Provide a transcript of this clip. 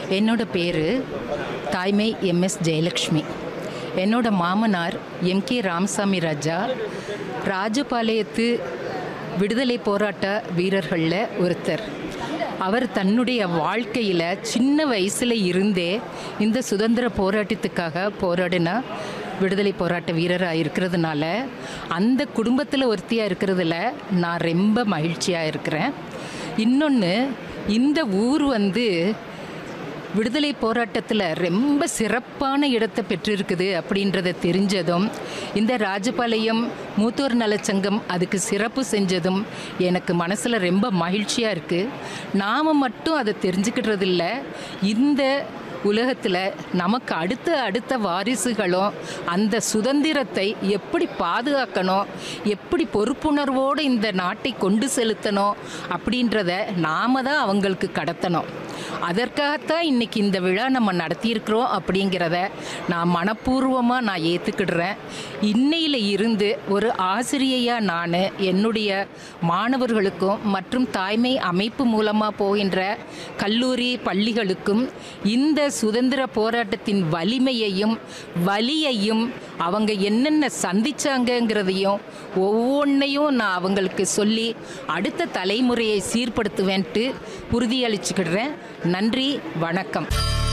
என்னோட பேர் தாய்மை எம்எஸ் ஜெயலக்ஷ்மி என்னோட மாமனார் எம் கே ராமசாமி ராஜா ராஜபாளையத்து விடுதலை போராட்ட வீரர்களில் ஒருத்தர் அவர் தன்னுடைய வாழ்க்கையில் சின்ன வயசில் இருந்தே இந்த சுதந்திர போராட்டத்துக்காக போராடின விடுதலை போராட்ட வீரராக இருக்கிறதுனால அந்த குடும்பத்தில் ஒருத்தியாக இருக்கிறதுல நான் ரொம்ப மகிழ்ச்சியாக இருக்கிறேன் இன்னொன்று இந்த ஊர் வந்து விடுதலை போராட்டத்தில் ரொம்ப சிறப்பான இடத்தை பெற்றிருக்குது அப்படின்றத தெரிஞ்சதும் இந்த ராஜபாளையம் மூத்தோர் நலச்சங்கம் அதுக்கு சிறப்பு செஞ்சதும் எனக்கு மனசில் ரொம்ப மகிழ்ச்சியாக இருக்குது நாம் மட்டும் அதை தெரிஞ்சுக்கிட்டதில்ல இந்த உலகத்தில் நமக்கு அடுத்த அடுத்த வாரிசுகளும் அந்த சுதந்திரத்தை எப்படி பாதுகாக்கணும் எப்படி பொறுப்புணர்வோடு இந்த நாட்டை கொண்டு செலுத்தணும் அப்படின்றத நாம தான் அவங்களுக்கு கடத்தணும் அதற்காகத்தான் இன்னைக்கு இந்த விழா நம்ம நடத்தியிருக்கிறோம் அப்படிங்கிறத நான் மனப்பூர்வமாக நான் ஏற்றுக்கிடுறேன் இன்னையில் இருந்து ஒரு ஆசிரியையாக நான் என்னுடைய மாணவர்களுக்கும் மற்றும் தாய்மை அமைப்பு மூலமாக போகின்ற கல்லூரி பள்ளிகளுக்கும் இந்த சுதந்திர போராட்டத்தின் வலிமையையும் வலியையும் அவங்க என்னென்ன சந்திச்சாங்கங்கிறதையும் ஒவ்வொன்றையும் நான் அவங்களுக்கு சொல்லி அடுத்த தலைமுறையை சீர்படுத்துவேன்ட்டு உறுதியளிச்சுக்கிடுறேன் நன்றி வணக்கம்